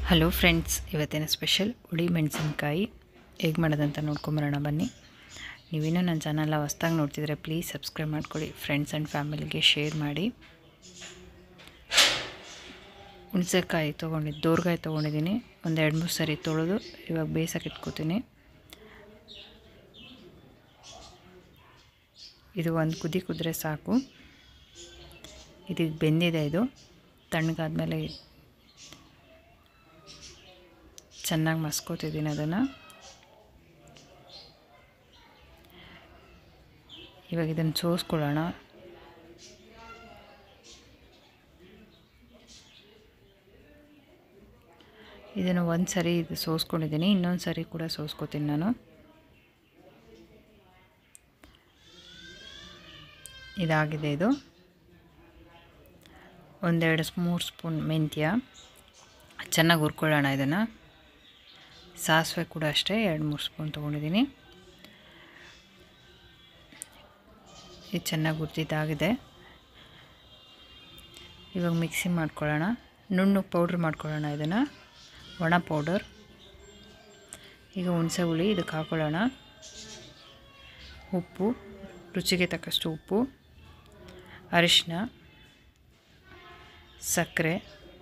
hello friends ಇವತ್ತಿನ special ಹುಳಿ ಮೆಣಸಿನ್ಕಾಯಿ ಹೇಗೆ ಮಾಡೋದಂತ ನೋಡ್ಕೊಂಬರೋಣ ಬನ್ನಿ ನೀವಿನ್ನೂ ನನ್ನ ಚಾನಲ್ನ ಹೊಸ್ದಾಗಿ ನೋಡ್ತಿದ್ರೆ ಪ್ಲೀಸ್ ಸಬ್ಸ್ಕ್ರೈಬ್ ಮಾಡ್ಕೊಳ್ಳಿ ಫ್ರೆಂಡ್ಸ್ ಆ್ಯಂಡ್ ಫ್ಯಾಮಿಲಿಗೆ ಶೇರ್ ಮಾಡಿ ಹುಣಸೆಕಾಯಿ ತೊಗೊಂಡಿದ್ದು ದೋರ್ಗಾಯಿ ತೊಗೊಂಡಿದ್ದೀನಿ ಒಂದು ಎರಡು ಮೂರು ಸರಿ ತೊಳೆದು ಇವಾಗ ಬೇಯಿಸೋಕೆ ಇಟ್ಕೋತೀನಿ ಇದು ಒಂದು ಕುದಿ ಕುದ್ರೆ ಸಾಕು ಇದೀಗ ಬೆಂದಿದೆ ಇದು ತಣ್ಣಗಾದ್ಮೇಲೆ ಚೆನ್ನಾಗಿ ಮಸ್ಕೋತಿದ್ದೀನಿ ಅದನ್ನು ಇವಾಗ ಇದನ್ನು ಸೋಸ್ಕೊಳ್ಳೋಣ ಇದನ್ನು ಒಂದು ಸರಿ ಇದು ಸೋಸ್ಕೊಂಡಿದ್ದೀನಿ ಇನ್ನೊಂದು ಸರಿ ಕೂಡ ಸೋಸ್ಕೋತೀನಿ ನಾನು ಇದಾಗಿದೆ ಇದು ಒಂದೆರಡು ಮೂರು ಸ್ಪೂನ್ ಮೆಂತ್ಯ ಚೆನ್ನಾಗಿ ಹುರ್ಕೊಳ್ಳೋಣ ಇದನ್ನು ಸಾಸಿವೆ ಕೂಡ ಅಷ್ಟೇ ಎರಡು ಮೂರು ಸ್ಪೂನ್ ತೊಗೊಂಡಿದ್ದೀನಿ ಇದು ಚೆನ್ನಾಗಿ ಹುರಿದಿದ್ದಾಗಿದೆ ಇವಾಗ ಮಿಕ್ಸಿ ಮಾಡ್ಕೊಳ್ಳೋಣ ನುಣ್ಣು ಪೌಡ್ರ್ ಮಾಡ್ಕೊಳ್ಳೋಣ ಇದನ್ನು ಒಣ ಪೌಡರ್ ಈಗ ಹುಣಸೆ ಹುಳಿ ಇದಕ್ಕೆ ಹಾಕೊಳ್ಳೋಣ ಉಪ್ಪು ರುಚಿಗೆ ತಕ್ಕಷ್ಟು ಉಪ್ಪು ಅರಿಶಿನ ಸಕ್ಕರೆ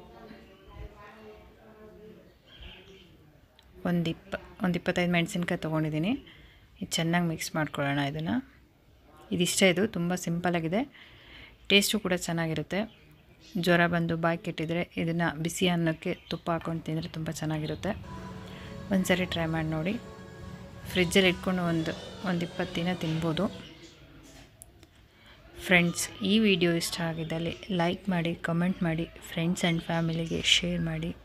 ಒಂದು ಇಪ್ಪ ಒಂದು ಇಪ್ಪತ್ತೈದು ಮೆಣಸಿನ್ಕಾಯಿ ತೊಗೊಂಡಿದ್ದೀನಿ ಇದು ಚೆನ್ನಾಗಿ ಮಿಕ್ಸ್ ಮಾಡ್ಕೊಳ್ಳೋಣ ಇದನ್ನು ಇದಿಷ್ಟೇ ಇದು ತುಂಬ ಸಿಂಪಲಾಗಿದೆ ಟೇಸ್ಟು ಕೂಡ ಚೆನ್ನಾಗಿರುತ್ತೆ ಜ್ವರ ಬಂದು ಬಾಯಿ ಕೆಟ್ಟಿದರೆ ಇದನ್ನು ಬಿಸಿ ಅನ್ನಕ್ಕೆ ತುಪ್ಪ ಹಾಕ್ಕೊಂಡು ತಿಂದರೆ ತುಂಬ ಚೆನ್ನಾಗಿರುತ್ತೆ ಒಂದು ಸರಿ ಟ್ರೈ ಮಾಡಿ ನೋಡಿ ಫ್ರಿಜ್ಜಲ್ಲಿ ಇಟ್ಕೊಂಡು ಒಂದು ಒಂದು ಇಪ್ಪತ್ತು ದಿನ ತಿನ್ಬೋದು ಫ್ರೆಂಡ್ಸ್ ಈ ವಿಡಿಯೋ ಇಷ್ಟ ಆಗಿದ್ದಲ್ಲಿ ಲೈಕ್ ಮಾಡಿ ಕಮೆಂಟ್ ಮಾಡಿ ಫ್ರೆಂಡ್ಸ್ ಆ್ಯಂಡ್ ಫ್ಯಾಮಿಲಿಗೆ ಶೇರ್ ಮಾಡಿ